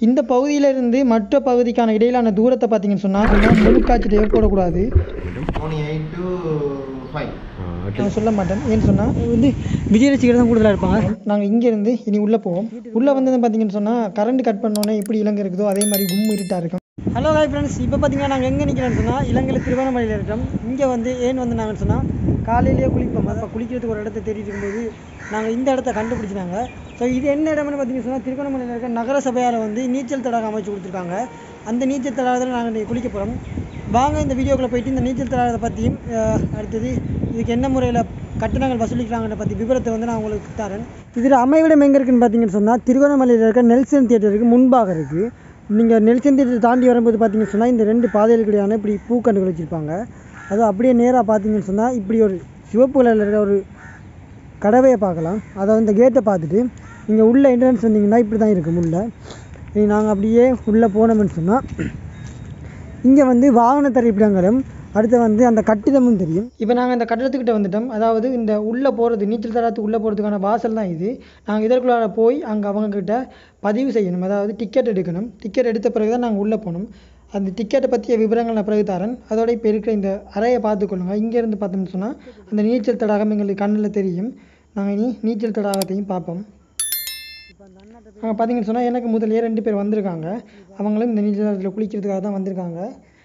இந்த பகுதியிலிருந்து மற்ற பகுதிக்கான இடையிலான தூரத்தை பார்த்தீங்கன்னு சொன்னால் முழுக்காய்ச்சல் ஏற்படக்கூடாது only 8 to 5 நான் சொல்ல மாட்டேன் ஏன்னு சொன்னால் வந்து விஜயலட்சுமி தான் கூடுதலாக இருப்பாங்க நாங்கள் இங்கேருந்து இனி உள்ளே போவோம் உள்ளே வந்து பார்த்தீங்கன்னு சொன்னால் கரண்ட் கட் பண்ணோன்னே எப்படி இலங்கை இருக்குதோ அதே மாதிரி கும் இருட்டாக இருக்கும் ஹலோ ஹாய் ஃப்ரெண்ட்ஸ் இப்போ பார்த்தீங்கன்னா நாங்கள் எங்கே நிற்கிறோம்னு சொன்னால் இலங்கையில் திருவண்ணாமலையில் இருக்கோம் இங்கே வந்து ஏன் வந்து நாங்கன்னு சொன்னால் காலையிலேயே குளிப்போம் அப்போ குளிக்கிறதுக்கு ஒரு இடத்த தேடிட்டு இருக்கும்போது நாங்கள் இந்த இடத்த கண்டுபிடிச்சினாங்க ஸோ இது என்ன இடம்னு பார்த்தீங்கன்னு சொன்னால் திருவண்ணாமலையில் இருக்க நகர சபையால் வந்து நீச்சல் தடாகம் அமைச்சு கொடுத்துருக்காங்க அந்த நீச்சல் தடாகத்தில் நாங்கள் இன்றைக்கி குளிக்க போகிறோம் வாங்க இந்த வீடியோக்குள்ளே போயிட்டு இந்த நீச்சல் தடாகத்தை பற்றியும் அஹ், அடுத்தது இதுக்கு என்ன முறையில் கட்டணங்கள் வசூலிக்கிறாங்கன்ற பற்றி விவரத்தை வந்து நான் உங்களுக்கு தரேன் இதில் அமைவிடம் எங்கே இருக்குன்னு பார்த்தீங்கன்னு சொன்னால் திருவண்ணாமலையில் இருக்க நெல்சன் தியேட்டருக்கு முன்பாக இருக்குது நீங்கள் நெல்சன் தியேட்டர் தாண்டி வரும்போது பார்த்தீங்கன்னு சொன்னால் இந்த ரெண்டு பாதைகளுக்கிடையான இப்படி பூக்கண்டுகள் வச்சுருப்பாங்க அதுவும் அப்படியே நேராக பார்த்தீங்கன்னு சொன்னால் இப்படி ஒரு சிவப்பு கலரில் இருக்க ஒரு கடவையை பார்க்கலாம் அதை இந்த கேட்டை பார்த்துட்டு நீங்கள் உள்ள என்ட்ரன்ஸ் வந்தீங்கன்னா இப்படி தான் இருக்கும் உள்ள இனி நாங்கள் அப்படியே உள்ளே போனோம்னு சொன்னால் இங்கே வந்து வாகன தரிப்பிடங்களும் அடுத்து வந்து அந்த கட்டிடமும் தெரியும் இப்போ நாங்கள் இந்த கட்டிடத்துக்கிட்ட வந்துட்டோம் அதாவது இந்த உள்ளே போகிறது நீச்சல் தடாத்து உள்ளே போகிறதுக்கான வாசல் தான் இது நாங்கள் இதற்குள்ளார போய் அங்கே அவங்கக்கிட்ட பதிவு செய்யணும் அதாவது டிக்கெட் எடுக்கணும் டிக்கெட் எடுத்த பிறகு தான் நாங்கள் உள்ளே போகணும் அந்த டிக்கெட்டை பற்றிய விவரங்கள் நான் பிறகு தரேன் அதோட இப்போ இருக்கிற இந்த அறையை பார்த்துக்கொள்ளுங்க இங்கேருந்து பார்த்தோம்னு சொன்னால் அந்த நீச்சல் தடாகம் எங்களுக்கு கண்ணில் தெரியும் நாங்கள் இனி நீச்சல் தடாகத்தையும் பார்ப்போம் அங்கே பார்த்தீங்கன்னு சொன்னால் எனக்கு முதல்லயே ரெண்டு பேர் வந்திருக்காங்க அவங்களும் இந்த நீச்சல் தடாகத்தில் குளிக்கிறதுக்காக தான் வந்திருக்காங்க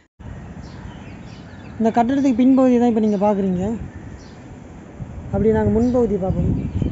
இந்த கட்டடத்துக்கு பின்பகுதி தான் இப்போ நீங்கள் பார்க்குறீங்க அப்படி நாங்கள் முன்பகுதி பார்ப்போம்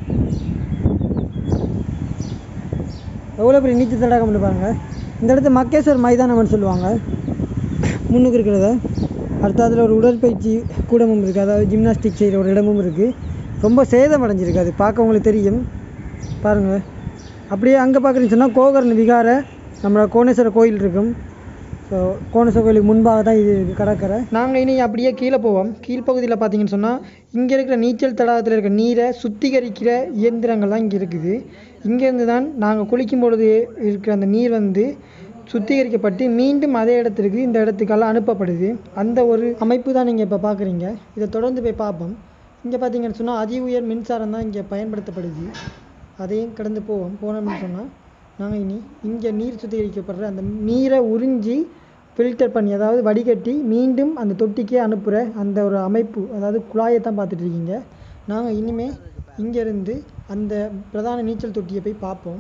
எவ்வளோ பெரிய நீச்சல் தடாகம்னு பாருங்க இந்த இடத்த மக்கேஸ்வர் மைதானம்னு சொல்லுவாங்க முன்னுக்கு இருக்கிறத அடுத்து அதில் ஒரு உடற்பயிற்சி கூடமும் இருக்குது அதாவது ஜிம்னாஸ்டிக் செய்கிற ஒரு இடமும் இருக்குது ரொம்ப சேதம் அடைஞ்சிருக்கு அது பார்க்க உங்களுக்கு தெரியும் பாருங்கள் அப்படியே அங்கே பார்க்குறீங்கன்னு சொன்னால் கோகர்ண விகார நம்ம கோணேஸ்வரர் கோயில் இருக்கும் ஸோ கோணேஸ்வரர் கோயிலுக்கு முன்பாக தான் இது கடற்கரை நாங்கள் இனி அப்படியே கீழே போவோம் கீழ்ப்பகுதியில் பார்த்தீங்கன்னு சொன்னால் இங்கே இருக்கிற நீச்சல் தடாகத்தில் இருக்கிற நீரை சுத்திகரிக்கிற இயந்திரங்கள்லாம் இங்கே இருக்குது இங்கேருந்து தான் நாங்கள் குளிக்கும் பொழுது இருக்கிற அந்த நீர் வந்து சுத்திகரிக்கப்பட்டு மீண்டும் அதே இடத்திற்கு இந்த இடத்துக்கெல்லாம் அனுப்பப்படுது அந்த ஒரு அமைப்பு தான் நீங்கள் இப்போ பார்க்குறீங்க இதை தொடர்ந்து போய் பார்ப்போம் இங்கே பார்த்தீங்கன்னு சொன்னால் அதி உயர் மின்சாரம் தான் இங்கே பயன்படுத்தப்படுது அதையும் கடந்து போவோம் போனோம்னு சொன்னால் நாங்கள் இனி இங்கே நீர் சுத்திகரிக்கப்படுற அந்த நீரை உறிஞ்சி ஃபில்டர் பண்ணி அதாவது வடிகட்டி மீண்டும் அந்த தொட்டிக்கே அனுப்புகிற அந்த ஒரு அமைப்பு அதாவது குழாயை தான் பார்த்துட்டு இருக்கீங்க நாங்கள் இனிமே இங்கேருந்து அந்த பிரதான நீச்சல் தொட்டியை போய் பார்ப்போம்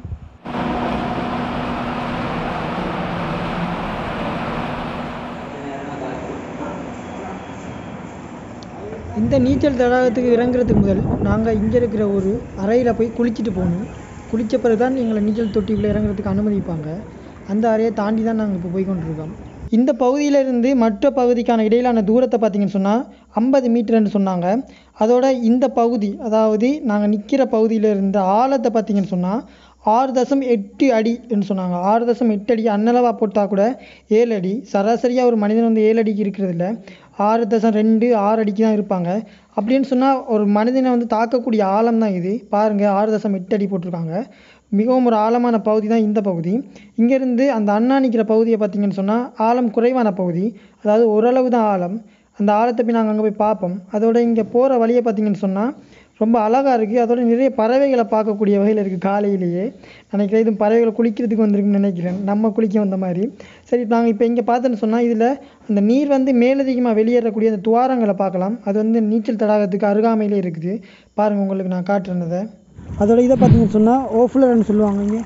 இந்த நீச்சல் தடாகத்துக்கு இறங்குறதுக்கு முதல் நாங்கள் இங்கே இருக்கிற ஒரு அறையில் போய் குளிச்சுட்டு போகணும் குளித்த பிறகு தான் எங்களை நீச்சல் தொட்டிக்குள்ளே இறங்குறதுக்கு அனுமதிப்பாங்க அந்த அறையை தாண்டி தான் நாங்கள் இப்போ போய் கொண்டிருக்கோம் இந்த பகுதியிலிருந்து மற்ற பகுதிக்கான இடையிலான தூரத்தை பார்த்தீங்கன்னு சொன்னால் ஐம்பது மீட்டர்னு சொன்னாங்க அதோட இந்த பகுதி அதாவது நாங்கள் நிற்கிற பகுதியில் இருந்த ஆழத்தை பார்த்தீங்கன்னு சொன்னால் ஆறு தசம் எட்டு அடின்னு சொன்னாங்க ஆறு தசம் எட்டு அடி அன்னளவாக போட்டால் கூட ஏழு அடி சராசரியாக ஒரு மனிதன் வந்து ஏழு அடிக்கு இருக்கிறதில்ல ஆறு தசம் ரெண்டு ஆறு அடிக்கு தான் இருப்பாங்க அப்படின்னு சொன்னால் ஒரு மனிதனை வந்து தாக்கக்கூடிய ஆழம் தான் இது பாருங்கள் ஆறு தசம் எட்டு அடி போட்டிருக்காங்க மிகவும் ஒரு ஆழமான பகுதி தான் இந்த பகுதி இங்கேருந்து அந்த அண்ணா நிற்கிற பகுதியை பார்த்தீங்கன்னு சொன்னால் ஆழம் குறைவான பகுதி அதாவது ஓரளவு தான் ஆழம் அந்த ஆழத்தை போய் நாங்கள் அங்கே போய் பார்ப்போம் அதோட இங்கே போகிற வழியை பார்த்தீங்கன்னு சொன்னால் ரொம்ப அழகாக இருக்குது அதோட நிறைய பறவைகளை பார்க்கக்கூடிய வகையில் இருக்குது காலையிலேயே நினைக்கிறேன் இது பறவைகளை குளிக்கிறதுக்கு வந்திருக்குன்னு நினைக்கிறேன் நம்ம குளிக்க வந்த மாதிரி சரி நாங்கள் இப்போ இங்கே பார்த்தோன்னு சொன்னால் இதில் அந்த நீர் வந்து மேலதிகமாக வெளியேறக்கூடிய அந்த துவாரங்களை பார்க்கலாம் அது வந்து நீச்சல் தடாகத்துக்கு அருகாமையிலே இருக்குது பாருங்கள் உங்களுக்கு நான் காட்டுறதை அதோட இதை பார்த்தீங்கன்னு சொன்னால் ஓஃப்லர்னு சொல்லுவாங்க இங்கே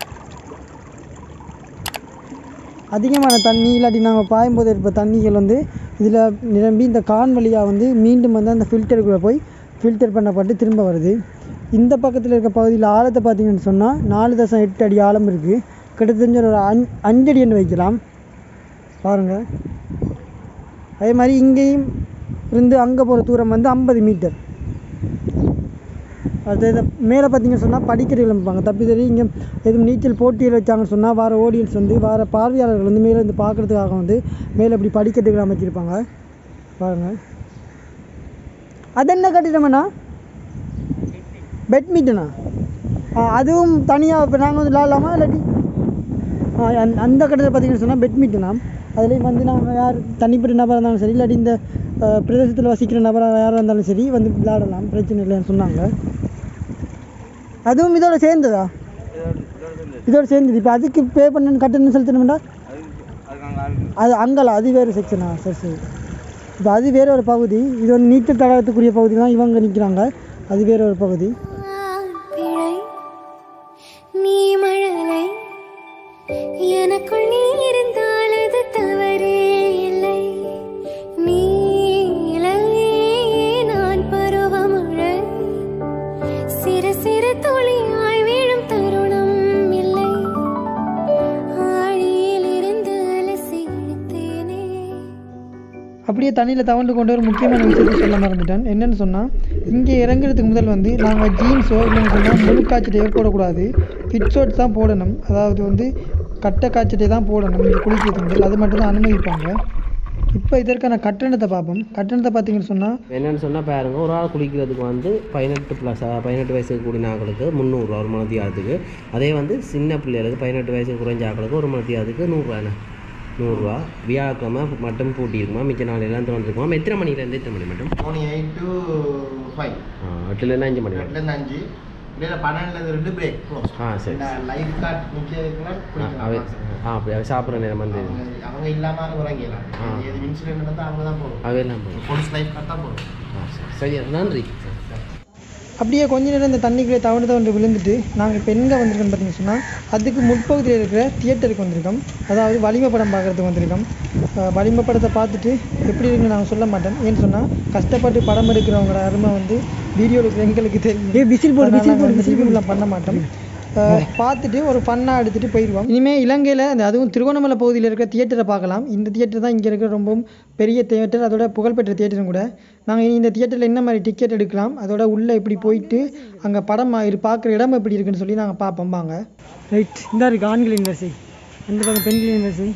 அதிகமான தண்ணி இல்லாட்டி நாங்கள் பாயும்போது இருப்ப தண்ணிகள் வந்து இதில் நிரம்பி இந்த கான் வழியாக வந்து மீண்டும் வந்து அந்த ஃபில்டருக்குள்ளே போய் ஃபில்டர் பண்ணப்பட்டு திரும்ப வருது இந்த பக்கத்தில் இருக்க பகுதியில் ஆழத்தை பார்த்தீங்கன்னு சொன்னால் நாலு தசம் எட்டு அடி ஆழம் இருக்குது கிட்டத்தட்ட ஒரு அஞ் அஞ்சடி என்று வைக்கலாம் பாருங்கள் அதே மாதிரி இங்கேயும் இருந்து அங்கே போகிற தூரம் வந்து ஐம்பது மீட்டர் அது இதை மேலே பார்த்தீங்கன்னு சொன்னால் படிக்கட்டுகள் அமைப்பாங்க தப்பி தறி இங்கே எதுவும் நீச்சல் போட்டியில் வச்சாங்கன்னு சொன்னால் வர ஆடியன்ஸ் வந்து வர பார்வையாளர்கள் வந்து மேலே இருந்து பார்க்குறதுக்காக வந்து மேலே இப்படி படிக்கட்டுகள் அமைச்சிருப்பாங்க பாருங்கள் அது என்ன கட்டிடமண்ணா பெட்மிட்டனா ஆ அதுவும் தனியாக இப்போ நாங்கள் வந்து விளாட்லாமா இல்லாட்டி ஆ அந்த- அந்த கட்டத்தில் பார்த்தீங்கன்னு சொன்னால் பெட்மிட்டனா அதுலேயும் வந்து நாங்கள் யார் தனிப்பட்ட நபராக இருந்தாலும் சரி இல்லாட்டி இந்த பிரதேசத்தில் வசிக்கிற நபராக யாராக இருந்தாலும் சரி வந்து விளையாடலாம் பிரச்சனை இல்லைன்னு சொன்னாங்க அதுவும் இதோட சேர்ந்ததா இதோட சேர்ந்து இப்போ அதுக்கு பே பண்ண கட்டணம் செலுத்தணும்டா அது அங்கல அது வேறு செக்ஷனா சரி சரி இப்போ அது வேற ஒரு பகுதி இது வந்து நீச்சல் தடாகத்துக்குரிய பகுதி தான் இவங்க நிற்கிறாங்க அது வேற ஒரு பகுதி பிழை நீ மழலை எனக்குள் நீ இருந்தால் அது தவறே இல்லை நீ இளவே நான் பருவமழை சிறு சிறு துளியாய் வீழும் தருணம் இல்லை ஆழியில் இருந்து அலசி இழுத்தேனே அப்படியே தண்ணியில் தவண்டு கொண்டு ஒரு முக்கியமான விஷயத்தை சொல்ல மறந்துட்டேன் என்னன்னு சொன்னால் இங்கே இறங்குறதுக்கு முதல் வந்து நாங்கள் ஜீன்ஸோ இல்லைன்னு சொன்னால் முழு காய்ச்சட்டையோ போடக்கூடாது ஃபிட் ஷர்ட்ஸ் தான் போடணும் அதாவது வந்து கட்டை காய்ச்சட்டை தான் போடணும் இங்கே குளிக்கிறதுக்கு முதல் அது மட்டும் தான் அனுமதிப்பாங்க இப்போ இதற்கான கட்டணத்தை பார்ப்போம் கட்டணத்தை பார்த்தீங்கன்னு சொன்னால் என்னன்னு சொன்னால் பாருங்க ஒரு ஆள் குளிக்கிறதுக்கு வந்து பதினெட்டு ப்ளஸ் பதினெட்டு வயசுக்கு கூடின ஆட்களுக்கு முந்நூறுரூவா ஒரு மணத்தியாரத்துக்கு அதே வந்து சின்ன பிள்ளைகளுக்கு பதினெட்டு வயசுக்கு குறைஞ்ச ஆட்களுக்கு ஒரு மணத்தியாரத்துக்கு நூறுரூவாண்ணே நூறுரூவா வியாழக்கிழமை மட்டும் பூட்டி இருக்குமா மிச்ச நாள் எல்லாம் திறந்துருக்குமா எத்தனை மணிலேருந்து எத்தனை மணி மட்டும் மார்னிங் எயிட் டு ஃபைவ் ஆ, எட்டுலேருந்து அஞ்சு மணி வரை எட்டுலேருந்து அஞ்சு இல்லை பன்னெண்டுலேருந்து ரெண்டு பிரேக் க்ளோஸ் ஆ சரி இந்த லைஃப் கார்டு நிற்கிறதுக்குலாம் ஆ, அவை ஆ அப்படி அவை சாப்பிட்ற நேரம் வந்து அவங்க அவங்க இல்லாமல் உறங்கிடலாம் ஆ. எது இன்சிடென்ட் வந்து அவங்க தான் போடும் அவையெல்லாம் போதும் போலீஸ் லைஃப் கார்டு தான் போடும் ஆ சரி சரி நன்றி அப்படியே கொஞ்ச நேரம் இந்த தண்ணிக்குள்ளே தவண்டு தவண்டு விழுந்துட்டு நாங்கள் இப்போ எங்கே வந்திருக்கோம்னு பார்த்தீங்கன்னு சொன்னால் அதுக்கு முற்பகுதியில் இருக்கிற தியேட்டருக்கு வந்திருக்கோம் அதாவது வலிமை படம் பார்க்குறதுக்கு வந்திருக்கோம் அஹ் வலிமை படத்தை பார்த்துட்டு எப்படி இருக்குன்னு நான் சொல்ல மாட்டேன் ஏன்னு சொன்னால் கஷ்டப்பட்டு படம் எடுக்கிறவங்களோட அருமை வந்து வீடியோ எடுக்கிற எங்களுக்கு தெரியும் ஏ விசில் போட்டு விசில் போட்டு விசில் பண்ண மாட்டோம் அஹ் பார்த்துட்டு ஒரு ஃபன்னாக எடுத்துகிட்டு போயிடுவோம் இனிமேல் இலங்கையில் அந்த அதுவும் திருவண்ணாமலை பகுதியில் இருக்கிற தியேட்டரை பார்க்கலாம் இந்த தியேட்டர் தான் இங்கே இருக்கிற ரொம்பவும் பெரிய தியேட்டர் அதோட புகழ்பெற்ற தியேட்டரும் கூட நாங்கள் இனி இந்த தியேட்டரில் என்ன மாதிரி டிக்கெட் எடுக்கலாம் அதோட உள்ளே எப்படி போயிட்டு அங்கே படம் இரு பார்க்குற இடம் எப்படி இருக்குன்னு சொல்லி நாங்கள் பார்ப்போம் வாங்க ரைட் இந்த இருக்குது ஆண்களின் வரிசை அந்த பக்கம் பெண்களின் வரிசை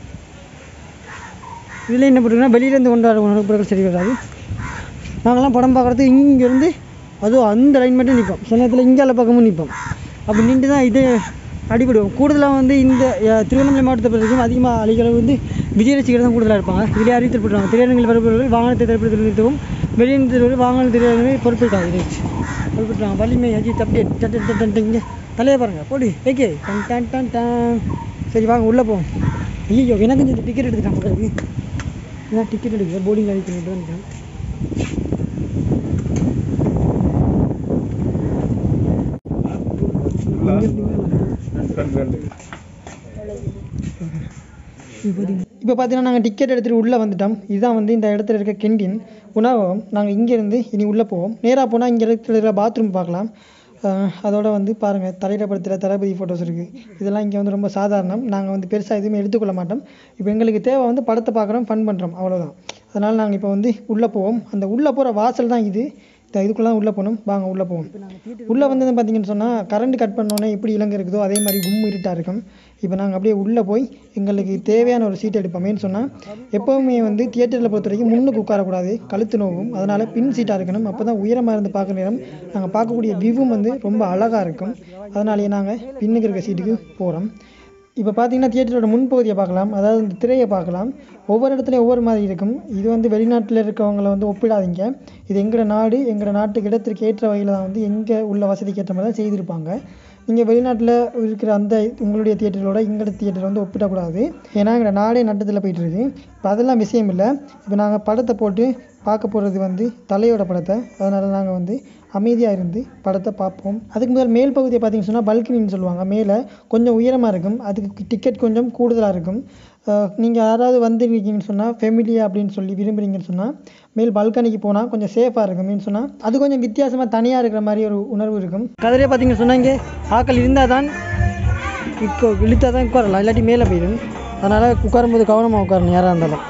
இதில் என்ன பண்ணுறோம்னா வெளியிலேருந்து கொண்டு வர உணவுப் சரி வராது நாங்கள்லாம் படம் பார்க்குறது இங்கேருந்து அதுவும் அந்த லைன் மட்டும் நிற்போம் சில நேரத்தில் இங்கால பக்கமும் நிற்போம் அப்படி நின்று தான் இது அடிபடுவோம் கூடுதலாக வந்து இந்த அஹ், திருவண்ணாமலை மாவட்டத்தை பொறுத்த வரைக்கும் அதிகமாக அழிகளவு வந்து விஜய் ரசிகர்கள் தான் கூடுதலாக இருப்பாங்க இதிலே அறிவித்தல் போட்டுருவாங்க திரையரங்கில் வருபவர்கள் வாகனத்தை திரைப்படத்தில் நிறுத்தவும் வெளியிடத்தில் வாகன திரையரங்களை பொறுப்பிட்டாங்க ரைட் பொறுப்பிட்டாங்க வலிமை அஜித் அப்டேட் சட்ட சட்ட இங்கே தலையை பாருங்க போடு ஏகே டன் டன் டன் டன் சரி வாங்க உள்ளே போவோம் ஐயோ எனக்கு இந்த டிக்கெட் எடுத்துட்டாங்க போல இதான் டிக்கெட் எடுக்குது போர்டிங் அடிக்க தான் நினைக்கிறேன் இப்போ பார்த்தீங்கன்னா நாங்கள் டிக்கெட் எடுத்துகிட்டு உள்ளே வந்துட்டோம் இதுதான் வந்து இந்த இடத்துல இருக்க கெண்டின் உணவகம் நாங்கள் இங்கேருந்து இனி உள்ளே போவோம் நேராக போனால் இங்கே இருக்கிற பாத்ரூம் பார்க்கலாம் அஹ் அதோட வந்து பாருங்கள் தலையிடப்படுத்துகிற தளபதி ஃபோட்டோஸ் இருக்குது இதெல்லாம் இங்கே வந்து ரொம்ப சாதாரணம் நாங்கள் வந்து பெருசாக எதுவுமே எடுத்துக்கொள்ள மாட்டோம் இப்போ எங்களுக்கு தேவை வந்து படத்தை பார்க்குறோம் ஃபன் பண்ணுறோம் அவ்வளோதான் அதனால் நாங்கள் இப்போ வந்து உள்ளே போவோம் அந்த உள்ளே போகிற வாசல் தான் இது இந்த இதுக்குள்ளே தான் உள்ளே போகணும் வாங்க உள்ளே போவோம் உள்ளே வந்து பார்த்தீங்கன்னு சொன்னால் கரண்ட் கட் பண்ணோன்னே எப்படி இலங்கை இருக்குதோ அதே மாதிரி கும் இருட்டாக இருக்கும் இப்போ நாங்கள் அப்படியே உள்ளே போய் எங்களுக்கு தேவையான ஒரு சீட் எடுப்போமேன்னு சொன்னால் எப்போவுமே வந்து தியேட்டரில் பொறுத்த வரைக்கும் முன்னுக்கு உட்காரக்கூடாது கழுத்து நோவும் அதனால் பின் சீட்டாக இருக்கணும் அப்போ தான் உயரமாக இருந்து பார்க்குற நேரம் நாங்கள் பார்க்கக்கூடிய வியூவும் வந்து ரொம்ப அழகாக இருக்கும் அதனாலேயே நாங்கள் பின்னுக்கு இருக்க சீட்டுக்கு போகிறோம் இப்போ பார்த்தீங்கன்னா தியேட்டரோட முன்பகுதியை பார்க்கலாம் அதாவது இந்த திரையை பார்க்கலாம் ஒவ்வொரு இடத்துலையும் ஒவ்வொரு மாதிரி இருக்கும் இது வந்து வெளிநாட்டில் இருக்கவங்கள வந்து ஒப்பிடாதீங்க இது எங்களோட நாடு எங்களோட நாட்டுக்கு இடத்திற்கு ஏற்ற வகையில் தான் வந்து எங்கே உள்ள வசதிக்கு ஏற்ற மாதிரி தான் செய்திருப்பாங்க நீங்கள் வெளிநாட்டில் இருக்கிற அந்த உங்களுடைய தியேட்டரோட எங்களோட தியேட்டர் வந்து ஒப்பிடக்கூடாது ஏன்னா எங்களோட நாடே நட்டத்தில் போயிட்டு இருக்கு இப்போ அதெல்லாம் விஷயம் இல்லை இப்போ நாங்கள் படத்தை போட்டு பார்க்க போகிறது வந்து தலையோட படத்தை அதனால் நாங்கள் வந்து அமைதியாக இருந்து படத்தை பார்ப்போம் அதுக்கு முதல் மேல் பகுதியை பார்த்தீங்கன்னு சொன்னால் பல்கனின்னு சொல்லுவாங்க மேலே கொஞ்சம் உயரமாக இருக்கும் அதுக்கு டிக்கெட் கொஞ்சம் கூடுதலாக இருக்கும் நீங்கள் யாராவது வந்திருக்கீங்கன்னு சொன்னால் ஃபெமிலியா அப்படின்னு சொல்லி விரும்புகிறீங்கன்னு சொன்னால் மேல் பால்கனிக்கு போனால் கொஞ்சம் சேஃபாக இருக்கும்னு சொன்னால் அது கொஞ்சம் வித்தியாசமாக தனியாக இருக்கிற மாதிரி ஒரு உணர்வு இருக்கும் கதிரே பார்த்தீங்கன்னு சொன்னால் இங்கே ஆக்கள் இருந்தால் தான் இப்போ இழுத்தால் தான் உட்காரலாம் இல்லாட்டி மேலே போயிடும் அதனால் உட்காரும்போது கவனமாக உட்காரணும் யாராக இருந்தாலும்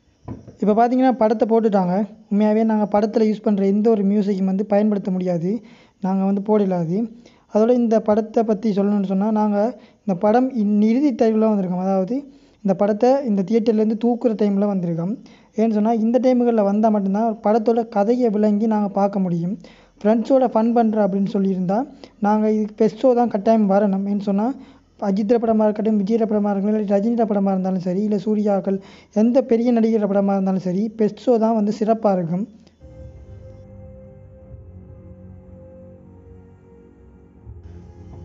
இப்போ பார்த்தீங்கன்னா படத்தை போட்டுட்டாங்க உண்மையாகவே நாங்கள் படத்தில் யூஸ் பண்ணுற எந்த ஒரு மியூசிக்கும் வந்து பயன்படுத்த முடியாது நாங்கள் வந்து போடலாது அதோட இந்த படத்தை பற்றி சொல்லணும்னு சொன்னால் நாங்கள் இந்த படம் இன் இறுதி டைமில் வந்திருக்கோம் அதாவது இந்த படத்தை இந்த தியேட்டர்லேருந்து தூக்குற டைமில் வந்திருக்கோம் ஏன்னு சொன்னால் இந்த டைமுகளில் வந்தால் மட்டும்தான் படத்தோட கதையை விளங்கி நாங்கள் பார்க்க முடியும் ஃப்ரெண்ட்ஸோட ஃபன் பண்ணுற அப்படின்னு சொல்லியிருந்தா நாங்கள் இதுக்கு பெஸ்ட் ஷோ தான் கட்டாயம் வரணும் ஏன்னு சொன்னால் அஜித்ர படமாக இருக்கட்டும் விஜய்ர படமாக இருக்கட்டும் இல்லை ரஜினிர படமாக இருந்தாலும் சரி இல்லை சூர்யாக்கள் எந்த பெரிய நடிகர் படமாக இருந்தாலும் சரி பெஸ்ட் ஷோ தான் வந்து சிறப்பாக இருக்கும்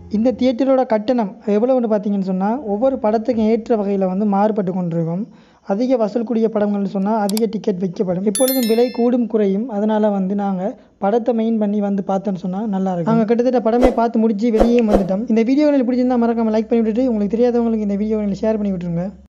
இந்த தியேட்டரோட கட்டணம் எவ்வளவுன்னு பார்த்தீங்கன்னு சொன்னால் ஒவ்வொரு படத்துக்கும் ஏற்ற வகையில் வந்து மாறுபட்டு கொண்டிருக்கும் அதிக வசூல்கூடிய படங்கள்னு சொன்னால் அதிக டிக்கெட் வைக்கப்படும் எப்பொழுதும் விலை கூடும் குறையும் அதனால் வந்து நாங்கள் படத்தை மெயின் பண்ணி வந்து பார்த்தோன்னு சொன்னால் நல்லா இருக்கும் நாங்கள் கிட்டத்தட்ட படமே பார்த்து முடிச்சு வெளியே வந்துட்டோம் இந்த வீடியோ உங்களுக்கு பிடிச்சிருந்தா மறக்காம லைக் பண்ணி விட்டுட்டு உங்களுக்கு தெரியாதவங்களுக்கு இந்த வீடியோ ஷேர் பண்ணி விட்டுருங்க